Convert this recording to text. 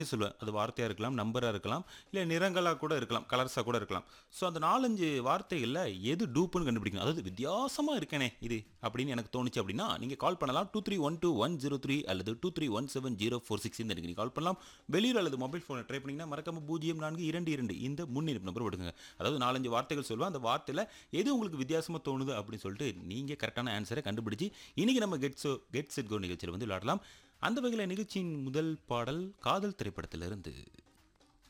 சொல்லுவேன் அது வார்த்தையாக இருக்கலாம் நம்பராக இருக்கலாம் இல்லை நிறங்களாக கூட இருக்கலாம் கலர்ஸாக கூட இருக்கலாம் ஸோ அந்த நாலஞ்சு வார்த்தைகளில் எது டூப்புன்னு கண்டுபிடிக்கணும் அதாவது வித்தியாசமாக இருக்கேனே இது அப்படின்னு எனக்கு தோணுச்சு அப்படின்னா நீங்கள் கால் பண்ணலாம் two three one two one zero three அல்லது two three one seven zero four six இந்த நீங்கள் கால் பண்ணலாம் வெளியூர் அல்லது மொபைல் ஃபோனை ட்ரை பண்ணிங்கன்னா மறக்காம பூஜ்ஜியம் நான்கு இரண்டு இரண்டு இந்த முன்னிருப்பு நம்பர் விடுங்க அதாவது நாலஞ்சு வார்த்தைகள் சொல்லுவேன் அந்த வார்த்தையில் எது உங்களுக்கு வித்தியாசமாக தோணுது அப்படின்னு சொல்லிட்டு நீங்கள் கரெக்டான ஆன்சரை கண்டுபிடிச்சி இன்றைக்கி நம்ம get so get set go நிகழ்ச்சியில் வந்து விளையாடலாம் அந்த வகையில் நிகழ்ச்சியின் முதல் பாடல் காதல் திரைப்படத்திலிருந்து